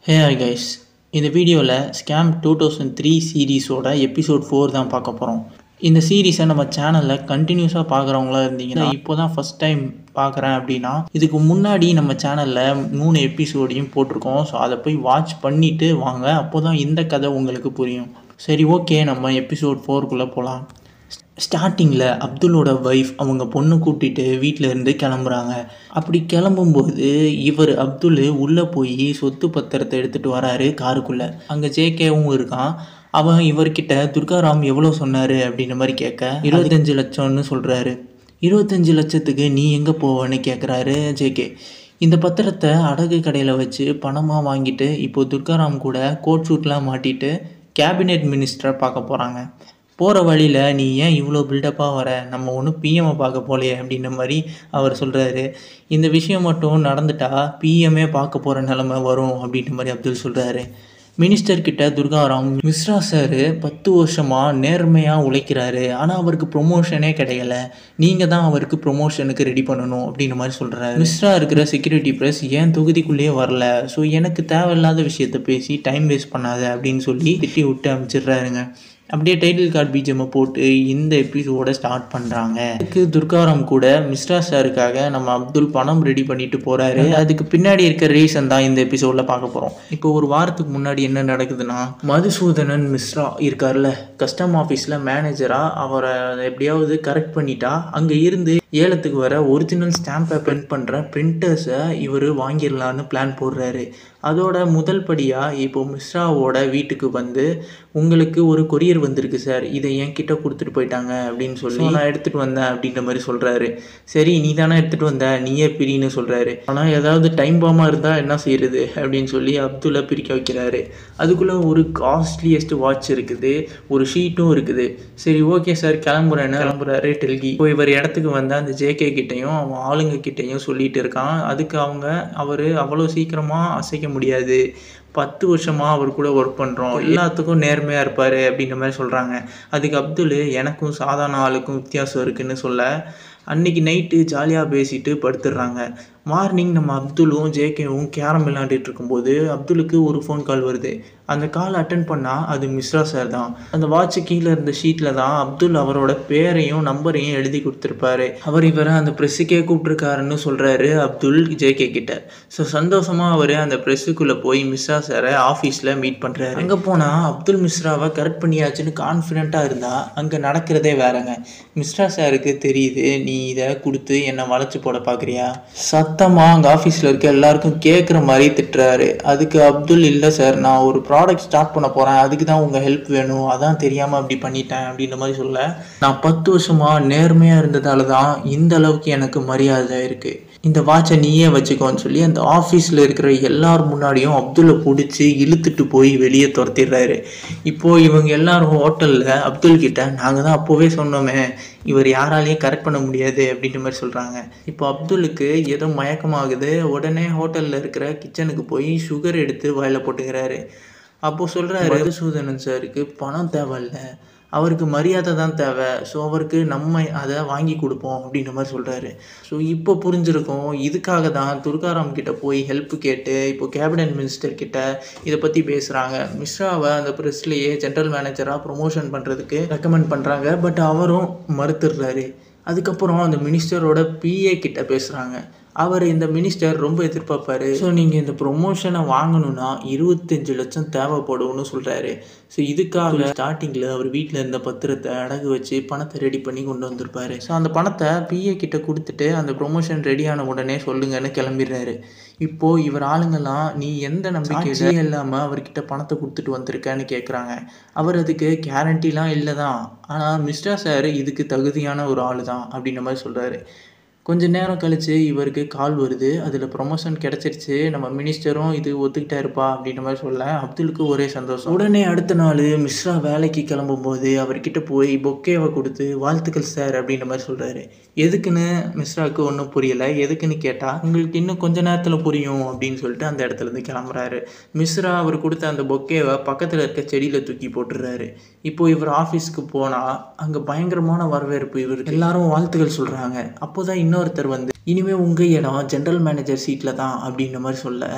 hey hi guys இந்த வீடியோவில் scam two thousand three சீரீஸோட எபிசோட் ஃபோர் தான் பார்க்க போகிறோம் இந்த சீரீஸை நம்ம சேனலில் கண்டினியூஸாக பார்க்குறவங்களா இருந்தீங்கன்னா இப்போ தான் ஃபஸ்ட் டைம் பார்க்குறேன் அப்படின்னா இதுக்கு முன்னாடி நம்ம சேனலில் மூணு எபிசோடையும் போட்டிருக்கோம் ஸோ அதை போய் வாட்ச் பண்ணிவிட்டு வாங்க அப்போ தான் இந்த கதை உங்களுக்கு புரியும் சரி ஓகே நம்ம எபிசோட் ஃபோருக்குள்ளே போகலாம் ஸ்டார்டிங்கில் அப்துல்லோட ஒய்ஃப் அவங்க பொண்ணு கூட்டிகிட்டு வீட்டில் இருந்து கிளம்புறாங்க அப்படி கிளம்பும்போது இவர் அப்துல் உள்ளே போய் சொத்து பத்திரத்தை எடுத்துகிட்டு வராரு காருக்குள்ளே அங்கே ஜேகேவும் இருக்கான் அவன் இவர்கிட்ட துர்காராம் எவ்வளோ சொன்னார் அப்படின்ற மாதிரி கேட்க இருபத்தஞ்சு லட்சம்னு சொல்கிறாரு இருபத்தஞ்சு லட்சத்துக்கு நீ எங்கே போவன்னு கேட்குறாரு ஜேகே இந்த பத்திரத்தை அடகு கடையில் வச்சு பணமாக வாங்கிட்டு இப்போது துர்காராம் கூட கோட் ஷூட்லாம் மாட்டிட்டு கேபினெட் மினிஸ்டரை பார்க்க போகிறாங்க போகிற வழியில் நீ ஏன் இவ்வளோ பில்டப்பாக வர நம்ம ஒன்றும் பிஎம்ஐ பார்க்க போலையே அப்படின்ற மாதிரி அவர் சொல்கிறாரு இந்த விஷயம் மட்டும் நடந்துட்டா பிஎம்ஏ பார்க்க போகிற நிலமை வரும் அப்படின்ற மாதிரி அப்துல் சொல்கிறாரு மினிஸ்டர் கிட்ட துர்காராம் மிஸ்ரா சார் பத்து வருஷமாக நேர்மையாக உழைக்கிறாரு ஆனால் அவருக்கு ப்ரொமோஷனே கிடைக்கல நீங்கள் தான் அவருக்கு ப்ரொமோஷனுக்கு ரெடி பண்ணணும் அப்படின்ற மாதிரி சொல்கிறாரு மிஸ்ரா இருக்கிற செக்யூரிட்டி ப்ரெஸ் ஏன் தொகுதிக்குள்ளேயே வரல ஸோ எனக்கு தேவையில்லாத விஷயத்த பேசி டைம் வேஸ்ட் பண்ணாத அப்படின்னு சொல்லி திட்டி விட்டு அமைச்சிடுறாருங்க அப்படியே டைட்டில் கார்டு பிஜிஎம்மை போட்டு இந்த எபிசோட ஸ்டார்ட் பண்ணுறாங்க அதுக்கு துர்காராம் கூட மிஸ்ரா சாருக்காக நம்ம அப்துல் பணம் ரெடி பண்ணிட்டு போகிறாரு அதுக்கு பின்னாடி இருக்க ரீசன் தான் இந்த எபிசோடில் பார்க்க போகிறோம் இப்போ ஒரு வாரத்துக்கு முன்னாடி என்ன நடக்குதுன்னா மதுசூதனன் மிஸ்ரா இருக்கார்ல கஸ்டம் ஆஃபீஸில் மேனேஜராக அவரை எப்படியாவது கரெக்ட் பண்ணிட்டா அங்கே இருந்து ஏலத்துக்கு வர ஒரிஜினல் ஸ்டாம்பை பிரிண்ட் பண்ணுற பிரிண்டர்ஸை இவர் வாங்கிடலான்னு பிளான் போடுறாரு அதோட முதல் படியாக இப்போ மிஸ்ராவோட வீட்டுக்கு வந்து உங்களுக்கு ஒரு கொரியர் வந்திருக்கு சார் இதை என்கிட்ட கொடுத்துட்டு போயிட்டாங்க அப்படின்னு சொல்லி நான் எடுத்துகிட்டு வந்தேன் அப்படின்ற மாதிரி சொல்கிறாரு சரி நீ தானே எடுத்துகிட்டு வந்த நீயே பிரின்னு சொல்கிறாரு ஆனால் ஏதாவது டைம் பாமாக இருந்தால் என்ன செய்யறது அப்படின்னு சொல்லி அப்துல்லா பிரிக்க வைக்கிறாரு அதுக்குள்ளே ஒரு காஸ்ட்லியஸ்ட் வாட்ச் இருக்குது ஒரு ஷீட்டும் இருக்குது சரி ஓகே சார் கிளம்புறேன்னு கிளம்புறாரு டெல்கி இப்போ இவர் இடத்துக்கு வந்த அந்த ஜேகே கிட்டையும் அவன் ஆளுங்க கிட்டையும் சொல்லிட்டு இருக்கான் அதுக்கு அவங்க அவர் அவ்வளோ சீக்கிரமாக அசைக்க முடியாது பத்து வருஷமாக அவர் கூட ஒர்க் பண்ணுறோம் எல்லாத்துக்கும் நேர்மையாக இருப்பார் அப்படின்ற மாதிரி சொல்கிறாங்க அதுக்கு அப்துல் எனக்கும் சாதாரண ஆளுக்கும் வித்தியாசம் இருக்குன்னு சொல்ல அன்னைக்கு நைட்டு ஜாலியாக பேசிட்டு படுத்துடுறாங்க மார்னிங் நம்ம அப்துலும் ஜேகேவும் கேரம் விளையாண்டுட்டு இருக்கும்போது அப்துலுக்கு ஒரு ஃபோன் கால் வருது அந்த கால் அட்டன் பண்ணால் அது மிஸ்ரா சார் தான் அந்த வாட்ச் கீழே இருந்த ஷீட்டில் தான் அப்துல் அவரோட பேரையும் நம்பரையும் எழுதி கொடுத்துருப்பாரு அவர் இவரை அந்த ப்ரெஸ்ஸுக்கே கூப்பிட்ருக்காருன்னு சொல்கிறாரு அப்துல் ஜேகே கிட்ட ஸோ சந்தோஷமாக அவர் அந்த ப்ரெஸ்ஸுக்குள்ளே போய் மிஸ்ரா சாரை ஆஃபீஸில் மீட் பண்ணுறாரு அங்கே போனால் அப்துல் மிஸ்ராவை கரெக்ட் பண்ணியாச்சுன்னு கான்ஃபிடென்ட்டாக இருந்தால் அங்கே நடக்கிறதே வேறங்க மிஸ்ரா சாருக்கு தெரியுது நீ இதை கொடுத்து என்னை வளைச்சு போட பார்க்குறியா சத்தமாக அங்கே ஆஃபீஸில் இருக்க எல்லாருக்கும் கேட்குற மாதிரி திட்டுறாரு அதுக்கு அப்துல் இல்லை சார் நான் ஒரு ப்ராடக்ட் ஸ்டார்ட் பண்ண போகிறேன் அதுக்கு தான் உங்கள் ஹெல்ப் வேணும் அதான் தெரியாமல் அப்படி பண்ணிட்டேன் அப்படின்ற மாதிரி சொல்ல நான் பத்து வருஷமாக நேர்மையாக இருந்ததால தான் இந்த அளவுக்கு எனக்கு மரியாதை இருக்குது இந்த வாட்சை நீயே வச்சுக்கோன்னு சொல்லி அந்த ஆஃபீஸில் இருக்கிற எல்லார் முன்னாடியும் அப்துல்லை பிடிச்சி இழுத்துட்டு போய் வெளியே துரத்திடுறாரு இப்போது இவங்க எல்லாரும் ஹோட்டலில் அப்துல் கிட்ட நாங்கள் தான் அப்போவே சொன்னோமே இவர் யாராலையும் கரெக்ட் பண்ண முடியாது அப்படின்ற மாதிரி சொல்கிறாங்க இப்போ அப்துலுக்கு ஏதோ மயக்கமாகுது உடனே ஹோட்டலில் இருக்கிற கிச்சனுக்கு போய் சுகர் எடுத்து வாயில் போட்டுக்கிறாரு அப்போது சொல்கிறாரு மதுசூதனன் சாருக்கு பணம் தேவையில்ல அவருக்கு மரியாதை தான் தேவை ஸோ அவருக்கு நம்ம அதை வாங்கி கொடுப்போம் அப்படின்ற மாதிரி சொல்கிறாரு ஸோ இப்போ புரிஞ்சிருக்கும் இதுக்காக தான் துர்காராம் கிட்ட போய் ஹெல்ப் கேட்டு இப்போ கேபினட் மினிஸ்டர் கிட்ட இதை பற்றி பேசுகிறாங்க மிஸ்ராவை அந்த ப்ரெஸ்லேயே ஜென்ரல் மேனேஜராக ப்ரொமோஷன் பண்ணுறதுக்கு ரெக்கமெண்ட் பண்ணுறாங்க பட் அவரும் மறுத்துடுறாரு அதுக்கப்புறம் அந்த மினிஸ்டரோட பிஏ கிட்ட பேசுகிறாங்க அவர் இந்த மினிஸ்டர் ரொம்ப எதிர்பார்ப்பாரு ஸோ நீங்கள் இந்த ப்ரொமோஷனை வாங்கணும்னா இருபத்தஞ்சு லட்சம் தேவைப்படும்னு சொல்கிறாரு ஸோ இதுக்காக ஸ்டார்டிங்கில் அவர் வீட்டில் இருந்த பத்திரத்தை அடகு வச்சு பணத்தை ரெடி பண்ணி கொண்டு வந்திருப்பாரு ஸோ அந்த பணத்தை பிஏ கிட்ட கொடுத்துட்டு அந்த ப்ரொமோஷன் ரெடியான உடனே சொல்லுங்கன்னு கிளம்பிடுறாரு இப்போது இவர் ஆளுங்கெல்லாம் நீ எந்த நம்பிக்கையில இல்லாமல் அவர்கிட்ட பணத்தை கொடுத்துட்டு வந்திருக்கேன்னு கேட்குறாங்க அவர் அதுக்கு கேரண்டிலாம் இல்லை தான் ஆனால் மிஸ்டர் சார் இதுக்கு தகுதியான ஒரு ஆள் தான் அப்படின்ற மாதிரி சொல்கிறாரு கொஞ்ச நேரம் கழித்து இவருக்கு கால் வருது அதில் ப்ரொமோஷன் கிடச்சிருச்சு நம்ம மினிஸ்டரும் இது ஒத்துக்கிட்டாருப்பா அப்படின்ற மாதிரி சொல்ல அப்துலுக்கு ஒரே சந்தோஷம் உடனே அடுத்த நாள் மிஸ்ரா வேலைக்கு கிளம்பும்போது அவர்கிட்ட போய் பொக்கேவை கொடுத்து வாழ்த்துக்கள் சார் அப்படின்ற மாதிரி சொல்கிறாரு எதுக்குன்னு மிஸ்ராவுக்கு ஒன்றும் புரியலை எதுக்குன்னு கேட்டால் உங்களுக்கு இன்னும் கொஞ்ச நேரத்தில் புரியும் அப்படின்னு சொல்லிட்டு அந்த இடத்துலேருந்து கிளம்புறாரு மிஸ்ரா அவர் கொடுத்த அந்த பொக்கேவை பக்கத்தில் இருக்க செடியில் தூக்கி போட்டுடுறாரு இப்போ இவர் ஆஃபீஸ்க்கு போனால் அங்கே பயங்கரமான வரவேற்பு இவருக்கு எல்லாரும் வாழ்த்துக்கள் சொல்கிறாங்க அப்போ தான் இன்னொருத்தர் வந்து இனிமேல் உங்கள் இடம் ஜென்ரல் மேனேஜர் சீட்டில் தான் அப்படின்ற மாதிரி சொல்ல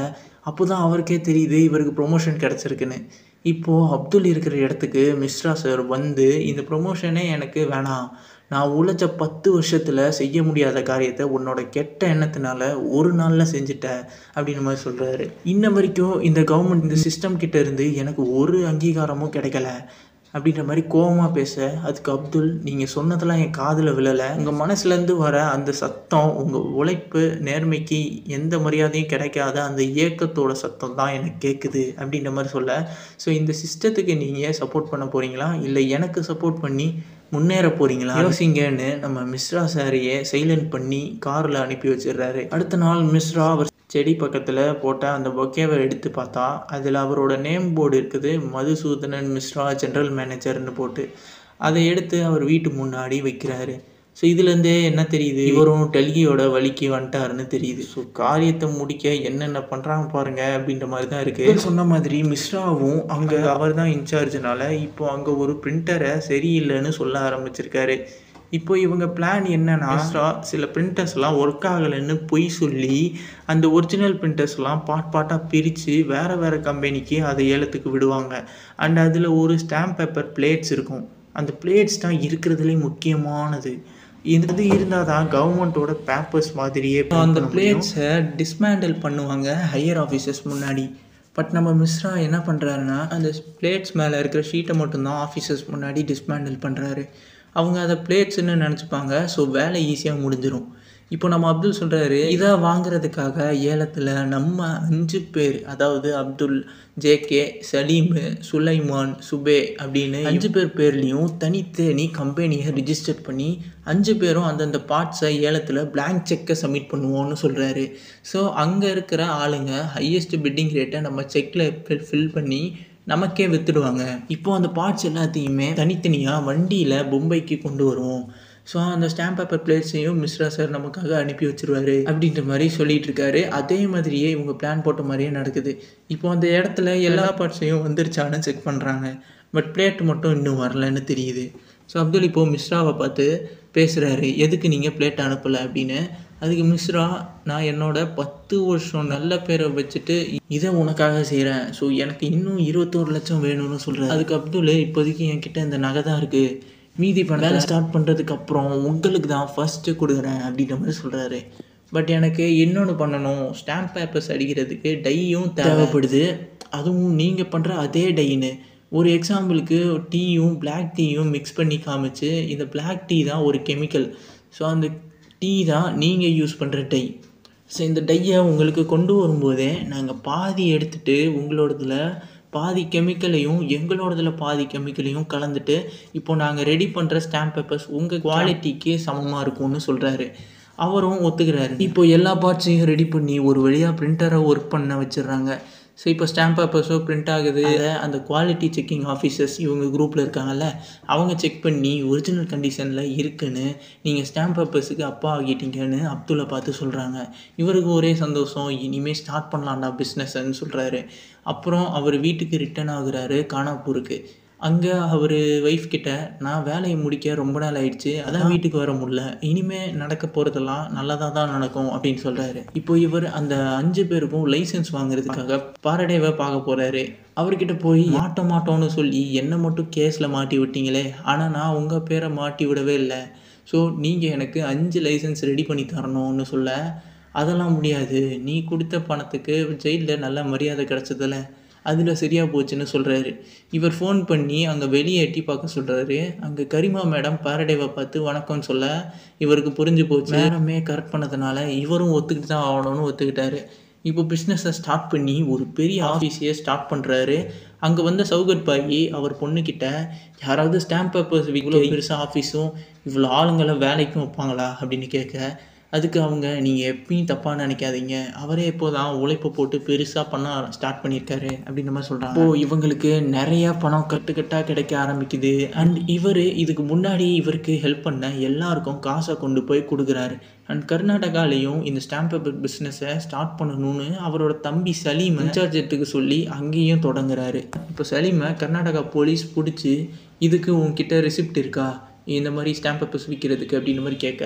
அப்போ தான் அவருக்கே தெரியுது இவருக்கு ப்ரொமோஷன் கிடச்சிருக்குன்னு இப்போது அப்துல் இருக்கிற இடத்துக்கு மிஸ்ரா சார் வந்து இந்த ப்ரொமோஷனே எனக்கு வேணாம் நான் உழைச்ச பத்து வருஷத்தில் செய்ய முடியாத காரியத்தை உன்னோட கெட்ட எண்ணத்தினால ஒரு நாளில் செஞ்சுட்ட அப்படின்ற மாதிரி சொல்கிறாரு இன்ன வரைக்கும் இந்த கவர்மெண்ட் இந்த சிஸ்டம் கிட்ட இருந்து எனக்கு ஒரு அங்கீகாரமும் கிடைக்கல அப்படின்ற மாதிரி கோவமாக பேச அதுக்கு அப்துல் நீங்கள் சொன்னதெல்லாம் என் காதில் விழலை உங்கள் மனசுலேருந்து வர அந்த சத்தம் உங்கள் உழைப்பு நேர்மைக்கு எந்த மரியாதையும் கிடைக்காத அந்த இயக்கத்தோட சத்தம் தான் எனக்கு கேட்குது அப்படின்ற மாதிரி சொல்ல ஸோ இந்த சிஸ்டத்துக்கு நீங்கள் சப்போர்ட் பண்ண போகிறீங்களா இல்லை எனக்கு சப்போர்ட் பண்ணி முன்னேற போகிறீங்களா யோசிங்கன்னு நம்ம மிஸ்ரா சாரியை சைலண்ட் பண்ணி காரில் அனுப்பி வச்சிடுறாரு அடுத்த நாள் மிஸ்ரா அவர் செடி பக்கத்தில் போட்ட அந்த பொக்கேவை எடுத்து பார்த்தா அதில் அவரோட நேம் போர்டு இருக்குது மதுசூதனன் மிஸ்ரா ஜென்ரல் மேனேஜர்னு போட்டு அதை எடுத்து அவர் வீட்டு முன்னாடி வைக்கிறாரு ஸோ இதுலேருந்தே என்ன தெரியுது இவரும் டெல்லியோட வழிக்கு வந்துட்டாருன்னு தெரியுது ஸோ காரியத்தை முடிக்க என்னென்ன பண்ணுறாங்க பாருங்க அப்படின்ற மாதிரி தான் இருக்குது சொன்ன மாதிரி மிஸ்ராவும் அங்கே அவர் தான் இன்சார்ஜ்னால இப்போ அங்கே ஒரு பிரிண்டரை சரியில்லைன்னு சொல்ல ஆரம்பிச்சிருக்காரு இப்போ இவங்க பிளான் என்னன்னா மிஸ்ரா சில பிரிண்டர்ஸ்லாம் ஒர்க் ஆகலைன்னு பொய் சொல்லி அந்த ஒரிஜினல் பிரிண்டர்ஸ்லாம் பார்ட் பார்ட்டாக பிரித்து வேறு வேறு கம்பெனிக்கு அதை ஏலத்துக்கு விடுவாங்க அண்ட் அதில் ஒரு ஸ்டாம்ப் பேப்பர் பிளேட்ஸ் இருக்கும் அந்த பிளேட்ஸ் தான் இருக்கிறதுலே முக்கியமானது இது இருந்தால் தான் கவர்மெண்ட்டோட பேப்பர்ஸ் மாதிரியே அந்த பிளேட்ஸை டிஸ்மேண்டில் பண்ணுவாங்க ஹையர் ஆஃபீஸர்ஸ் முன்னாடி பட் நம்ம மிஸ்ரா என்ன பண்ணுறாருன்னா அந்த பிளேட்ஸ் மேலே இருக்கிற ஷீட்டை மட்டும்தான் ஆஃபீஸர்ஸ் முன்னாடி டிஸ்மேண்டில் பண்ணுறாரு அவங்க அதை பிளேட்ஸ்ன்னு நினச்சிப்பாங்க ஸோ வேலை ஈஸியாக முடிஞ்சிடும் இப்போ நம்ம அப்துல் சொல்கிறாரு இதை வாங்குறதுக்காக ஏலத்தில் நம்ம அஞ்சு பேர் அதாவது அப்துல் ஜேகே சலீமு சுலைமான் சுபே அப்படின்னு அஞ்சு பேர் பேர்லேயும் தனித்தனி கம்பெனியை ரிஜிஸ்டர் பண்ணி அஞ்சு பேரும் அந்தந்த பார்ட்ஸை ஏலத்தில் பிளாங்க் செக்கை சப்மிட் பண்ணுவோம்னு சொல்கிறாரு ஸோ அங்கே இருக்கிற ஆளுங்க ஹையஸ்ட் பிட்டிங் ரேட்டை நம்ம செக்கில் ஃபில் பண்ணி நமக்கே வித்துடுவாங்க இப்போ அந்த பார்ட்ஸ் எல்லாத்தையுமே தனித்தனியாக வண்டியில் பொம்பைக்கு கொண்டு வருவோம் ஸோ அந்த ஸ்டாம்ப் பேப்பர் பிளேட்ஸையும் மிஸ்ரா சார் நமக்காக அனுப்பி வச்சிருவாரு அப்படின்ற மாதிரி சொல்லிட்டு இருக்காரு அதே மாதிரியே இவங்க பிளான் போட்ட மாதிரியே நடக்குது இப்போ அந்த இடத்துல எல்லா பார்ட்ஸையும் வந்துருச்சான்னு செக் பண்ணுறாங்க பட் பிளேட் மட்டும் இன்னும் வரலன்னு தெரியுது ஸோ அப்துல் இப்போது மிஸ்ராவை பார்த்து பேசுகிறாரு எதுக்கு நீங்கள் பிளேட் அனுப்பலை அப்படின்னு அதுக்கு மிஸ்ரா நான் என்னோட பத்து வருஷம் நல்ல பேரை வச்சுட்டு இதை உனக்காக செய்கிறேன் ஸோ எனக்கு இன்னும் இருபத்தோரு லட்சம் வேணும்னு சொல்கிறேன் அதுக்கு அப்துல் இப்போதைக்கு என்கிட்ட இந்த நகை தான் இருக்குது மீதி பண்ண வேலை ஸ்டார்ட் பண்ணுறதுக்கு அப்புறம் உங்களுக்கு தான் ஃபஸ்ட்டு கொடுக்குறேன் அப்படின்ற மாதிரி சொல்கிறாரு பட் எனக்கு இன்னொன்று பண்ணணும் ஸ்டாம்ப் பேப்பர்ஸ் அடிக்கிறதுக்கு டையும் தேவைப்படுது அதுவும் நீங்கள் பண்ணுற அதே டைன்னு ஒரு எக்ஸாம்பிளுக்கு டீயும் பிளாக் டீயும் மிக்ஸ் பண்ணி காமிச்சு இந்த பிளாக் டீ தான் ஒரு கெமிக்கல் ஸோ அந்த டீ தான் நீங்கள் யூஸ் பண்ணுற டை ஸோ இந்த டையை உங்களுக்கு கொண்டு வரும்போதே நாங்கள் பாதி எடுத்துகிட்டு உங்களோடதில் பாதி கெமிக்கலையும் எங்களோடதில் பாதி கெமிக்கலையும் கலந்துட்டு இப்போ நாங்கள் ரெடி பண்ணுற ஸ்டாம்ப் பேப்பர்ஸ் உங்கள் குவாலிட்டிக்கு சமமாக இருக்கும்னு சொல்கிறாரு அவரும் ஒத்துக்கிறாரு இப்போ எல்லா பார்ட்ஸையும் ரெடி பண்ணி ஒரு வழியாக பிரிண்டரை ஒர்க் பண்ண வச்சிடுறாங்க ஸோ இப்போ ஸ்டாம்ப் பேப்பர்ஸோ பிரிண்ட் ஆகுது அதை அந்த குவாலிட்டி செக்கிங் ஆஃபீஸர்ஸ் இவங்க குரூப்பில் இருக்காங்கல்ல அவங்க செக் பண்ணி ஒரிஜினல் கண்டிஷனில் இருக்குன்னு நீங்கள் ஸ்டாம்ப் பேப்பர்ஸுக்கு அப்பா ஆகிட்டீங்கன்னு அப்துல்லை பார்த்து சொல்கிறாங்க இவருக்கு ஒரே சந்தோஷம் இனிமேல் ஸ்டார்ட் பண்ணலாம்டா பிஸ்னஸ்ன்னு சொல்கிறாரு அப்புறம் அவர் வீட்டுக்கு ரிட்டர்ன் ஆகுறாரு கானாப்பூருக்கு அங்கே அவர் ஒய்ஃப் கிட்ட நான் வேலையை முடிக்க ரொம்ப நாள் ஆயிடுச்சு அதான் வீட்டுக்கு வர முடியல இனிமே நடக்க போகிறதெல்லாம் நல்லதாக தான் நடக்கும் அப்படின்னு சொல்கிறாரு இப்போ இவர் அந்த அஞ்சு பேருக்கும் லைசன்ஸ் வாங்குறதுக்காக பாரடேவை பார்க்க போகிறாரு அவர்கிட்ட போய் மாட்ட மாட்டோம்னு சொல்லி என்னை மட்டும் கேஸில் மாட்டி விட்டீங்களே ஆனால் நான் உங்கள் பேரை மாட்டி விடவே இல்லை ஸோ நீங்கள் எனக்கு அஞ்சு லைசன்ஸ் ரெடி பண்ணி தரணும்னு சொல்ல அதெல்லாம் முடியாது நீ கொடுத்த பணத்துக்கு ஜெயிலில் நல்ல மரியாதை கிடச்சதில்ல அதில் சரியாக போச்சுன்னு சொல்கிறாரு இவர் ஃபோன் பண்ணி அங்கே வெளியே எட்டி பார்க்க சொல்கிறாரு அங்கே கரிமா மேடம் பாரடேவை பார்த்து வணக்கம்னு சொல்ல இவருக்கு புரிஞ்சு போச்சு மேடமே கரெக்ட் பண்ணதுனால இவரும் ஒத்துக்கிட்டு தான் ஆகணும்னு ஒத்துக்கிட்டாரு இப்போ பிஸ்னஸை ஸ்டார்ட் பண்ணி ஒரு பெரிய ஆஃபீஸையே ஸ்டார்ட் பண்ணுறாரு அங்கே வந்த சௌகத் பாயி அவர் பொண்ணுக்கிட்ட யாராவது ஸ்டாம்ப் பேப்பர்ஸ் இவ்வளோ பெருசாக ஆஃபீஸும் இவ்வளோ ஆளுங்களை வேலைக்கும் வைப்பாங்களா அப்படின்னு கேட்க அதுக்கு அவங்க நீங்கள் எப்பயும் தப்பாக நினைக்காதீங்க அவரே இப்போ தான் உழைப்பை போட்டு பெருசாக பண்ண ஸ்டார்ட் பண்ணியிருக்காரு அப்படின்ற மாதிரி சொல்கிறாங்க இப்போ இவங்களுக்கு நிறையா பணம் கட்டுக்கட்டாக கிடைக்க ஆரம்பிக்குது அண்ட் இவர் இதுக்கு முன்னாடி இவருக்கு ஹெல்ப் பண்ண எல்லாருக்கும் காசை கொண்டு போய் கொடுக்குறாரு அண்ட் கர்நாடகாலேயும் இந்த ஸ்டாம்ப் பேப்பர் பிஸ்னஸை ஸ்டார்ட் பண்ணணும்னு அவரோட தம்பி சலீமை இன்சார்ஜ் எடுத்துக்க சொல்லி அங்கேயும் தொடங்குறாரு இப்போ சலீமை கர்நாடகா போலீஸ் பிடிச்சி இதுக்கு உங்ககிட்ட ரெசிப்ட் இருக்கா இந்த மாதிரி ஸ்டாம்ப் பேப்பர்ஸ் விற்கிறதுக்கு அப்படின்ற மாதிரி கேட்க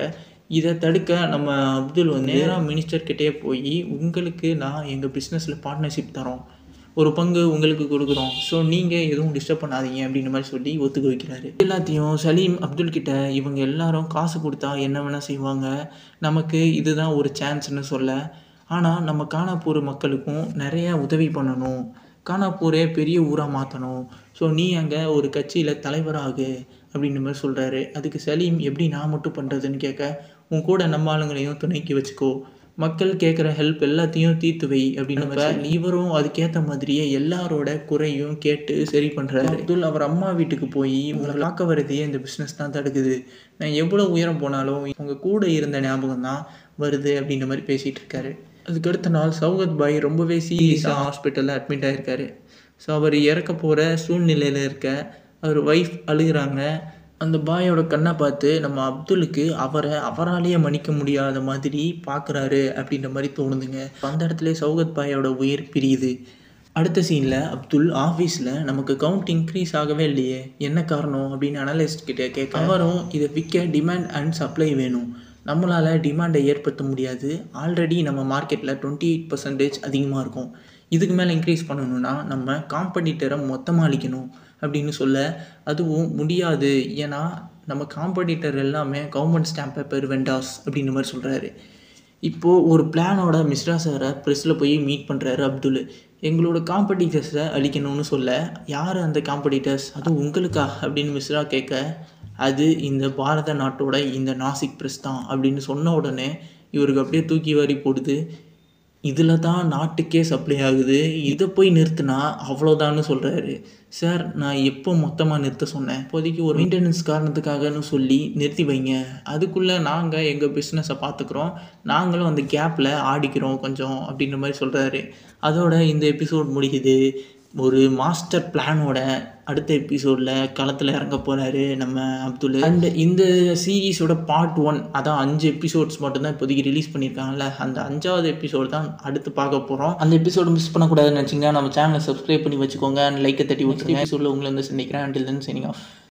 இதை தடுக்க நம்ம அப்துல் வந்து நேராக மினிஸ்டர்கிட்டே போய் உங்களுக்கு நான் எங்கள் பிஸ்னஸில் பார்ட்னர்ஷிப் தரோம் ஒரு பங்கு உங்களுக்கு கொடுக்குறோம் ஸோ நீங்கள் எதுவும் டிஸ்டர்ப் பண்ணாதீங்க அப்படின்ற மாதிரி சொல்லி ஒத்துக்க வைக்கிறாரு எல்லாத்தையும் சலீம் அப்துல் கிட்ட இவங்க எல்லாரும் காசு கொடுத்தா என்ன வேணால் செய்வாங்க நமக்கு இதுதான் ஒரு சான்ஸ்னு சொல்ல ஆனால் நம்ம கானாப்பூர் மக்களுக்கும் நிறைய உதவி பண்ணணும் கானாப்பூரே பெரிய ஊராக மாற்றணும் ஸோ நீ அங்கே ஒரு கட்சியில் தலைவராகு அப்படின்ற மாதிரி சொல்கிறாரு அதுக்கு சலீம் எப்படி நான் மட்டும் பண்ணுறதுன்னு கேட்க உன் கூட நம்ம ஆளுங்களையும் துணைக்கி வச்சுக்கோ மக்கள் கேட்குற ஹெல்ப் எல்லாத்தையும் தீர்த்து வை அப்படின்னு இவரும் அதுக்கேற்ற மாதிரியே எல்லாரோட குறையும் கேட்டு சரி பண்ணுறாரு அப்துல் அவர் அம்மா வீட்டுக்கு போய் உங்களை பார்க்க வரதையே இந்த பிஸ்னஸ் தான் தடுக்குது நான் எவ்வளோ உயரம் போனாலும் உங்கள் கூட இருந்த ஞாபகம் தான் வருது அப்படின்ற மாதிரி பேசிகிட்டு இருக்காரு அதுக்கு அடுத்த நாள் சௌகத் பாய் ரொம்பவே சீரியஸாக ஹாஸ்பிட்டலில் அட்மிட் ஆகிருக்காரு ஸோ அவர் இறக்க போகிற சூழ்நிலையில் இருக்க அவர் ஒய்ஃப் அழுகிறாங்க அந்த பாயோட கண்ணை பார்த்து நம்ம அப்துலுக்கு அவரை அவராலேயே மன்னிக்க முடியாத மாதிரி பார்க்குறாரு அப்படின்ற மாதிரி தோணுதுங்க அந்த இடத்துல சௌகத் பாயோட உயிர் பிரியுது அடுத்த சீனில் அப்துல் ஆஃபீஸில் நமக்கு கவுண்ட் இன்க்ரீஸ் ஆகவே இல்லையே என்ன காரணம் அப்படின்னு அனலிஸ்ட் கிட்ட கேட்க அவரும் இதை விற்க டிமாண்ட் அண்ட் சப்ளை வேணும் நம்மளால் டிமாண்டை ஏற்படுத்த முடியாது ஆல்ரெடி நம்ம மார்க்கெட்டில் டுவெண்ட்டி எயிட் பர்சன்டேஜ் அதிகமாக இருக்கும் இதுக்கு மேலே இன்க்ரீஸ் பண்ணணும்னா நம்ம காம்படிட்டரை மொத்தமாக அழிக்கணும் அப்படின்னு சொல்ல அதுவும் முடியாது ஏன்னா நம்ம காம்படிட்டர் எல்லாமே கவர்மெண்ட் ஸ்டாம்ப் பேப்பர் வெண்டாஸ் அப்படின்ற மாதிரி சொல்கிறாரு இப்போது ஒரு பிளானோட மிஸ்ரா சாரை ப்ரெஸ்ஸில் போய் மீட் பண்ணுறாரு அப்துல் எங்களோட காம்படிட்டர்ஸை அழிக்கணும்னு சொல்ல யார் அந்த காம்படிட்டர்ஸ் அது உங்களுக்கா அப்படின்னு மிஸ்ரா கேட்க அது இந்த பாரத நாட்டோட இந்த நாசிக் ப்ரெஸ் தான் அப்படின்னு சொன்ன உடனே இவருக்கு அப்படியே தூக்கி வாரி போடுது இதில் தான் நாட்டுக்கே சப்ளை ஆகுது இதை போய் நிறுத்தினா அவ்வளோதான்னு சொல்கிறாரு சார் நான் எப்போ மொத்தமாக நிறுத்த சொன்னேன் இப்போதைக்கு ஒரு மெயின்டெனன்ஸ் காரணத்துக்காகன்னு சொல்லி நிறுத்தி வைங்க அதுக்குள்ளே நாங்கள் எங்கள் பிஸ்னஸை பார்த்துக்குறோம் நாங்களும் அந்த கேப்பில் ஆடிக்கிறோம் கொஞ்சம் அப்படின்ற மாதிரி சொல்கிறாரு அதோட இந்த எபிசோட் முடியுது ஒரு மாஸ்டர் பிளானோட அடுத்த எபிசோடில் களத்தில் இறங்க போகிறாரு நம்ம அப்துல் அண்ட் இந்த சீரீஸோட பார்ட் ஒன் அதான் அஞ்சு எபிசோட்ஸ் மட்டும்தான் இப்போதைக்கு ரிலீஸ் பண்ணியிருக்காங்கல்ல அந்த அஞ்சாவது எபிசோட் தான் அடுத்து பார்க்க போகிறோம் அந்த எபிசோடு மிஸ் பண்ணக்கூடாதுன்னு நினச்சிங்கன்னா நம்ம சேனலை சப்ஸ்கிரைப் பண்ணி வச்சுக்கோங்க அண்ட் லைக்கை தட்டி விட்டுருங்க எபிசோடில் உங்களை வந்து சந்திக்கிறேன் அண்டில் தென் சைனிங் ஆஃப்